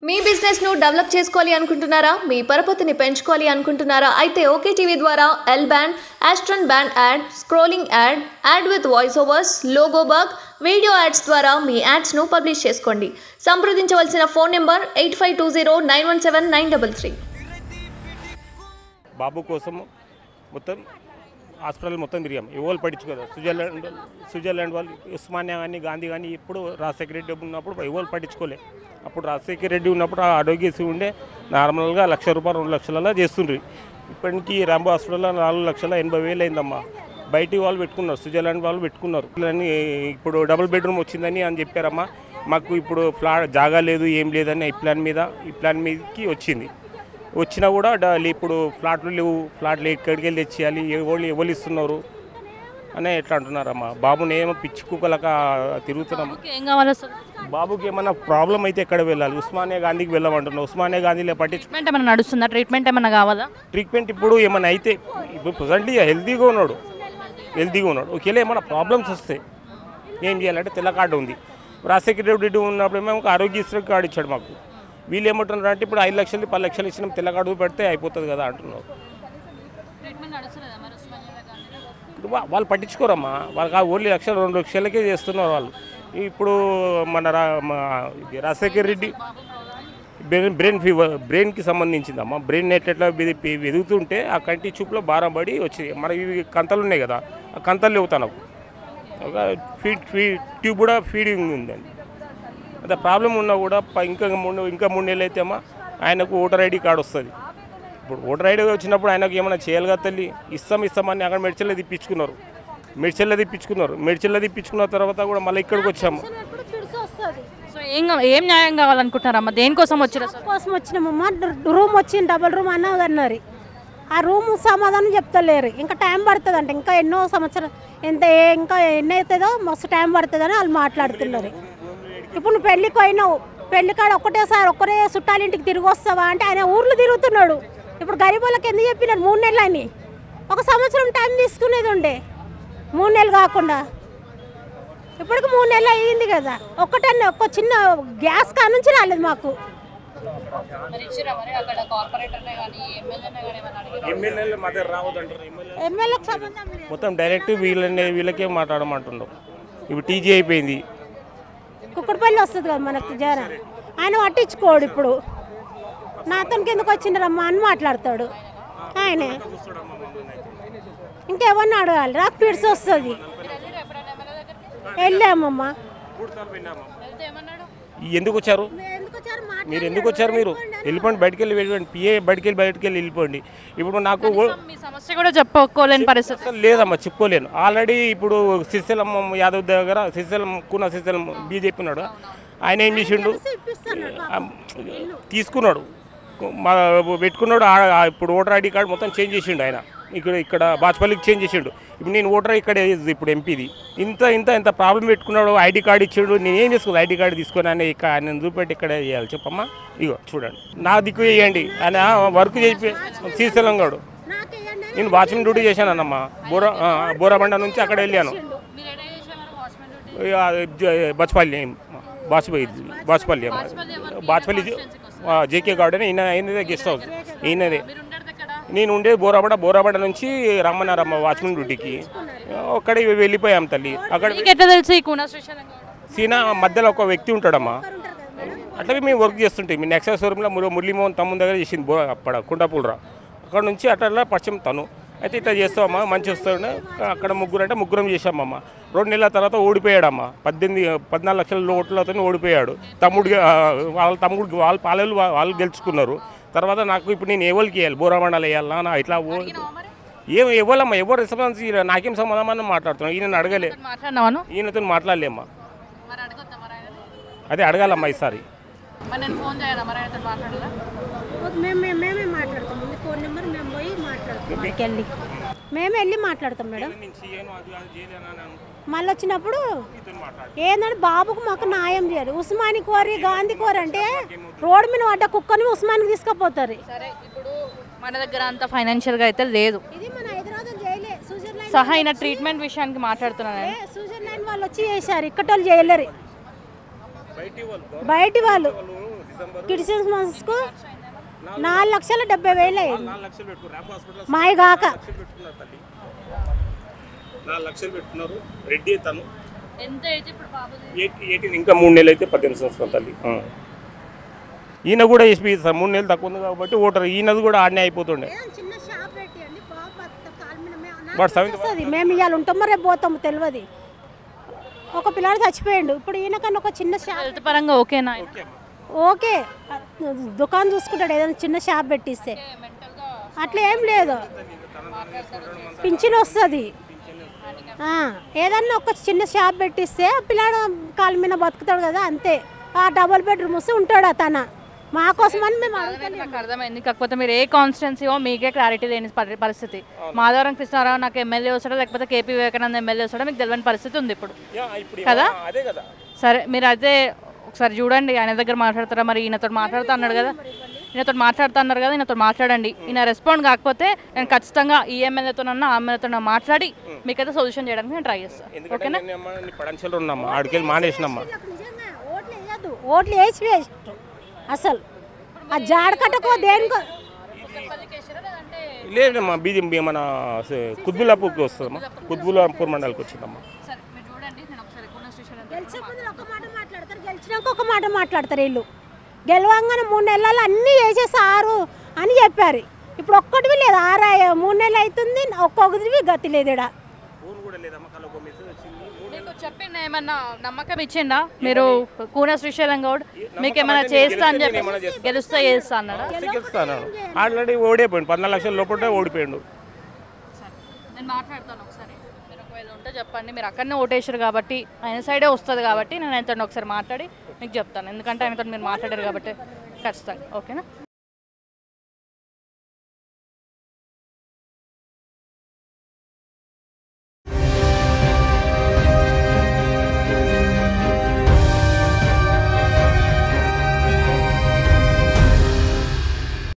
మీ business ను develop చేసుకోవాలి అనుకుంటున్నారా మీ పరపతిని పెంచుకోవాలి అనుకుంటున్నారా అయితే ఓకే టీవీ ద్వారా ఎల్ బ్యాండ్ ఆస్ట్రన్ band ad scrolling ad ad with voice overs logo bug video ads ద్వారా మీ యాడ్స్ ను పబ్లిష్ చేసుకోండి సంప్రదించవలసిన phone number eight five two zero nine one seven nine double three బాబు కోసం మొత్తం హాస్పిటల్ మొత్తం తిరిగాం ఎవరు పట్టించుకోదు స్విట్జర్లాండ్ స్విట్జర్లాండ్ వాళ్ళు ఉస్మానియా కానీ గాంధీ కానీ ఇప్పుడు రాజశేఖర రెడ్డి ఉన్నప్పుడు ఎవరు పట్టించుకోలే అప్పుడు రాజశేఖర రెడ్డి ఉన్నప్పుడు ఆ ఆరోగ్యశ్రీ ఉండే నార్మల్గా లక్ష రూపాయలు రెండు లక్షలలో చేస్తుండ్రి ఇప్పటికి రాంబో హాస్పిటల్లో నాలుగు లక్షల ఎనభై వేలు అయిందమ్మా బయటి వాళ్ళు పెట్టుకున్నారు స్విట్జర్లాండ్ వాళ్ళు పెట్టుకున్నారు అని ఇప్పుడు డబుల్ బెడ్రూమ్ వచ్చిందని అని చెప్పారమ్మా మాకు ఇప్పుడు ఫ్లాట్ జాగా లేదు ఏం లేదని ఈ ప్లాన్ మీద ఈ ప్లాన్ మీదకి వచ్చింది వచ్చినా కూడా డ- ఇప్పుడు ఫ్లాట్లు లేవు ఫ్లాట్లు ఎక్కడికి వెళ్ళి తెచ్చేయాలి ఎవరు ఎవరు ఇస్తున్నారు అని ఎట్లా అంటున్నారమ్మా బాబుని ఏమో పిచ్చి కుక్కలక తిరుగుతున్నాం ఓకే, ఏం కావాలి అసలు బాబుకి ఏమన్నా ప్రాబ్లం అయితే ఎక్కడ వెళ్ళాలి ఉస్మానియా గాంధీకి వెళ్ళమంటున్నాం ఉస్మానియా గాంధీలో పట్టించు ట్రీట్మెంట్ ఏమైనా నడుస్తుందా ట్రీట్మెంట్ ఏమైనా కావాలా ట్రీట్మెంట్ ఇప్పుడు ఏమైనా అయితే ఇప్పుడు ప్రజెంట్లీ హెల్తీగా ఉన్నాడు హెల్తీగా ఉన్నాడు ఒకవేళ ఏమైనా ప్రాబ్లమ్స్ వస్తే ఏం చేయాలంటే తెల్ల కార్డు ఉంది రాజశేఖర రెడ్డి ఉన్నప్పుడు మేము ఒక ఆరోగ్యశ్రీ కార్డు ఇచ్చాడు మాకు వీళ్ళు ఏమంటున్నారు అంటే ఇప్పుడు ఐదు లక్షలు పది లక్షలు ఇచ్చినాం తెల్ల కార్డు పెడితే అయిపోతుంది కదా అంటున్నారు ఇప్పుడు వా- వాళ్ళు పట్టించుకోరమ్మా వాళ్ళకి ఆ ఓన్లీ లక్షలు రెండు లక్షలకే చేస్తున్నారు వాళ్ళు ఇప్పుడు మన రా మా ఇది Rajasekhara Reddy brain brain fever బ్రెయిన్కి సంబంధించిందమ్మా బ్రెయిన్ ఎట్లా వెదుగుతుంటే ఆ కంటి చూపులో భారం పడి వచ్చి మన ఇవి కంతలు ఉన్నాయి కదా ఆ కంతలు లేవుతాను ఒక ఫీడ్ ఫీడ్ ట్యూబ్ కూడా ఫీడింగ్ ఉందండి అదే ప్రాబ్లం ఉన్నా కూడా ప- ఇంకా మూడు ఇంకా మూడు నెలలు అయితే అమ్మా ఆయనకు ఓటర్ ఐడి కార్డు వస్తుంది ఇప్పుడు ఓటర్ ఐడి వచ్చినప్పుడు ఆయనకు ఏమైనా చేయాలిగా తల్లి ఇస్తాం ఇస్తామని అక్కడ మెడిచల్లో తిప్పించుకున్నారు మెడిచల్లో తిప్పించుకున్నారు మెడిచల్లో తిప్పించుకున్న తర్వాత కూడా మళ్ళీ ఇక్కడికి వచ్చాము సో ఏం కా- ఏం న్యాయం కావాలనుకుంటున్నారమ్మా దేనికోసం వచ్చారు అసలు కోసం వచ్చినామమ్మా రూమ్ వచ్చింది డబుల్ రూమ్ అన్నది అన్నారు ఆ రూమ్ సమాధానం చెప్తలేరు ఇంకా టైం పడుతుంది అంట ఇంకా ఎన్నో సంవత్సరం ఎంత ఏ- ఇంకా ఎన్ని అవుతుందో మస్తు టైం పడుతుందని వాళ్ళు మాట్లాడుతున్నారు ఇప్పుడు నువ్వు పెళ్ళికి పోయినావు పెళ్లి కాడ ఒక్కటేసారి ఒక్కరే చుట్టాలింటికి తిరిగి వస్తావా అంటే ఆయన ఊర్లు తిరుగుతున్నాడు ఇప్పుడు గరీబ్ వాళ్ళకి ఎందుకు చెప్పినారు మూడు నెలలు అని ఒక సంవత్సరం టైం తీసుకునేది ఉండే మూడు నెలలు కాకుండా ఇప్పటికి మూడు నెలలు అయ్యింది కదా ఒక్కటన్నా ఒక్క చిన్న గ్యాస్ కా నుంచి రాలేదు మాకు ఎమ్మెల్యేలు మా దగ్గర రావద్దంటారు ఎమ్మెల్యే ఎమ్మెల్యేకి సంబంధం లేదు మొత్తం డైరెక్ట్ వీళ్ళని వీళ్ళకే మాట్లాడమంటున్నాం ఇప్పుడు టీజీ అయిపోయింది కుక్కడపల్లి వస్తుంది కదా మనకు జర ఆయన పట్టించుకోడు ఇప్పుడు నాతోనికి ఎందుకు వచ్చిండ్రమ్మా అని మాట్లాడతాడు ఆయనే ఇంకెవరిని అడగాలి నాకు పిడిసి వస్తుంది వెళ్ళామమ్మా ఎందుకు వచ్చారు మీరు ఎందుకు వచ్చారు మీరు వెళ్ళిపోండి బయటికి వెళ్ళి వెళ్ళిపోండి పిఏ బయటికి వెళ్ళి బయటికి వెళ్ళి వెళ్ళిపోండి ఇప్పుడు నాకు ఓ- మీ సమస్య కూడా చెప్పుకోలేని పరిస్థితి అసలు లేదమ్మా చెప్పుకోలేను ఆల్రెడీ ఇప్పుడు సిరిశలం యాదవ్ దగ్గర సిరిశలం కూన సిరిశలం బీజేపీ ఉన్నాడు ఆయన ఏం చేసిండు ఆ, తీసుకున్నాడు మా పెట్టుకున్నాడు ఆ- ఆ ఇప్పుడు ఓటర్ ఐడి కార్డు మొత్తం చేంజ్ చేసిండు ఆయన ఇక్కడ ఇక్కడ బాచ్పల్లికి చేంజ్ చేసిండు ఇప్పుడు నేను ఓటర్ ఇక్కడ ఇప్పుడు ఎంపీది ఇంత ఇంత ఇంత ప్రాబ్లం పెట్టుకున్నాడు ఐడి కార్డు ఇచ్చాడు నేను ఏం చేసుకోవాలి ఐడి కార్డు తీసుకొని ఆయన ఇక్కడ ఆయన చూపెట్టి ఇక్కడ చేయాలి చెప్పమ్మా ఇగో చూడండి నా దిక్కు చేయండి ఆయన వర్క్ చేసి శ్రీశైలం గాడు నేను వాచ్మెన్ డ్యూటీ చేశాను అన్నమ్మా బోరా ఆ, బోరాబండ నుంచి అక్కడ వెళ్ళాను ఇక జ- బచ్పల్లి బాచుపల్లి బాచుపల్లి అమ్మ. బాచుపల్లి జేకే గార్డెన్ ఈయన ఈయనదే గెస్ట్ హౌస్ ఈయనదే నేను ఉండేది బోరాబడ బోరాబడ నుంచి రమ్మన్నారమ్మ వాచ్మెన్ డ్యూటీకి అక్కడ వెళ్ళిపోయాం తల్లి అక్కడ మీకు ఎట్లా తెలుసు ఈ కూనా శ్రీశైలం గౌడ్? సీనా మధ్యలో ఒక వ్యక్తి ఉంటాడమ్మా అట్లా మేము వర్క్ చేస్తుంటాం మీ నెక్సస్ షోరూంలో మురళి మురళీమోహన్ తమ్ముని దగ్గర చేసింది బో అక్కడ కుంటాపూలరా అక్కడ నుంచి అట్లా పరిచయం తను అయితే ఇట్లా చేస్తామమ్మా మంచి వస్తాడు అక్కడ ముగ్గురు అంటే ముగ్గురం చేసామమ్మ రెండు నెలల తర్వాత ఓడిపోయాడమ్మా పద్దెనిమిది పద్నాలుగు లక్షల ఓట్లతో ఓడిపోయాడు తమ్ముడు ఆ, వాళ్ళ తమ్ముడు వాళ్ళ పాలలు వాళ్ళు గెలుచుకున్నారు తర్వాత నాకు ఇప్పుడు నేను ఎవరికి వేయాలి బోరామండలు వేయాలా నా ఇట్లా ఓ ఏం ఇవ్వాలమ్మా ఎవరు రెస్పాన్స్ ఇయ్యలే. నాకేం సంబంధం అని మాట్లాడుతున్నాను ఈయన అడగలే మాట్లాడినావాను ఈయనతో మాట్లాడలేమ్మా మరి అడగొద్దా మరి ఆయన అదే అడగాలమ్మా ఈసారి మరి నేను ఫోన్ చేయాలా మరి ఆయనతో మాట్లాడాలా మేము మేము- మేమే మాట్లాడతాం ముందు ఫోన్ నెంబర్ మేము పోయి మాట్లాడతాం అక్కడికి వెళ్ళి మేమే వెళ్ళి మాట్లాడతాం మేడం మళ్ళీ వచ్చినప్పుడు ఏంటంటే బాబుకు మాకు న్యాయం చేయాలి ఉస్మాని కోరి గాంధీ కోరి అంటే రోడ్డు మీద పడ్డ కుక్కని ఉస్మానికి తీసుకుపోతారు సరే ఇప్పుడు మన దగ్గర అంత ఫైనాన్షియల్గా అయితే లేదు ఇది మన హైదరాబాద్ జైలే స్విట్జర్లాండ్ సహా అయిన ట్రీట్మెంట్ విషయానికి మాట్లాడుతున్నాను నేను. స్విట్జర్లాండ్ వాళ్ళు వచ్చి చేశారు ఇక్కడ వాళ్ళు చేయలేరు బయటి వాళ్ళు క్రిస్మస్కు నాలుగు లక్షల డెబ్బై వేలు అయింది నాలుగు లక్షలు పెట్టుకున్నారు ర్యాంప్ హాస్పిటల్ మాయి కాక లక్షలు పెట్టుకున్నారు తల్లి నాలుగు లక్షలు పెట్టుకున్నారు రెడ్డి తను ఎంత అయితే ఇప్పుడు బాబు ఎయిటీన్ ఇంకా మూడు నెలలు అయితే పద్దెనిమిది సంవత్సరాలు తల్లి ఆ. ఈయన కూడా ఎస్పీ సార్ మూడు నెలలు తక్కువ ఉంది కాబట్టి ఓటర్ ఈయనది కూడా ఆడనే అయిపోతుండే చిన్న షాప్ పెట్టండి వాడు సెవెంత్ వస్తుంది మేము ఇవాళ ఉంటామో రేపు పోతాము తెలియదు ఒక పిల్లాడు చచ్చిపోయిండు ఇప్పుడు ఈయనకన్నా ఒక చిన్న షాప్ హెల్త్ పరంగా ఓకేనా ఆయన? ఓకే దుకాణం చూసుకుంటాడు ఏదైనా చిన్న షాప్ పెట్టిస్తే అట్లా ఏం లేదు పింఛన్ వస్తుంది ఏదన్నా ఒక చిన్న షాప్ పెట్టిస్తే ఆ పిల్లాడు కాలు మీద బతుకుతాడు కదా అంతే ఆ డబుల్ బెడ్రూమ్ వస్తే ఉంటాడు తన మా కోసమని మేము అడుగుతాం నాకు అర్థమైంది కాకపోతే మీరు ఏ కాన్స్టిట్యున్సీయో మీకే క్లారిటీ లేని పరి- పరిస్థితి మాధవరం కృష్ణారావు నాకు ఎమ్మెల్యే వస్తాడో లేకపోతే కేపీ వివేకానంద ఎమ్మెల్యే వస్తాడో మీకు తెలియని పరిస్థితి ఉంది ఇప్పుడు యా, ఇప్పుడు కదా? ఆ, అదే కదా సరే మీరు అయితే ఒకసారి చూడండి ఆయన దగ్గర మాట్లాడతారా మరి ఈయనతో మాట్లాడుతా అన్నాడు కదా ఈయనతో మాట్లాడుతా అన్నారు కదా ఈయనతో మాట్లాడండి ఈయన రెస్పాండ్ కాకపోతే నేను ఖచ్చితంగా ఈ ఎమ్మెల్యేతోనన్నా ఆ ఎమ్మెల్యేతో మాట్లాడి మీకైతే సొల్యూషన్ చేయడానికి నేను ట్రై చేస్తాను ఎందుకంటే నేను నీ పడంచెలు ఉన్నామ్మా ఆడికెళ్ళి మానేసినమ్మా నిజంగా ఓట్లు వేయద్దు ఓట్లు వేసి వేస్ట్ అసలు ఆ జాడకట్టకో దేనికో లేదమ్మా బీజేపీ మన స- కుత్బుల్లాపూర్కి వస్తుందమ్మా కుత్బుల్లాపూర్ మండలికి వచ్చిందమ్మా సరే మీరు చూడండి నేను ఒకసారి కూన స్టేషన్ గెలిచే ముందు ఒక మాట మాట్లాడతారు గెలిచినాక ఒక మాట మాట్లాడతారు వీళ్ళు గెలవంగానే మూడు నెలలు అన్నీ వేసేసారు అని చెప్పారు ఇప్పుడు ఒక్కటివి లేదు ఆరా మూడు నెలలు అవుతుంది ఒక్కొక్కటివి గతి లేదు ఈడ ఫోన్ కూడా లేదమ్మా కల ఒక మెసేజ్ వచ్చింది మీకు చెప్పింది ఏమన్నా నమ్మకం ఇచ్చిండా మీరు కూన శ్రీశైలం గౌడ్ మీకు ఏమైనా చేస్తా అని చెప్పి గెలుస్తా చేస్తా అన్నాడా గెలుస్తాను ఆల్రెడీ ఓడిపోయిండు పద్నాలుగు లక్షల లోపల ఓడిపోయిండు నేను మాట్లాడతాను ఒకసారి మీరు ఒకవేళ ఉంటే చెప్పండి మీరు అక్కడనే ఓటేసారు కాబట్టి ఆయన సైడే వస్తుంది కాబట్టి నేను ఆయనతో ఒకసారి మాట్లాడి మీకు చెప్తాను ఎందుకంటే ఆయనతో మీరు మాట్లాడారు కాబట్టి ఖచ్చితంగా ఓకేనా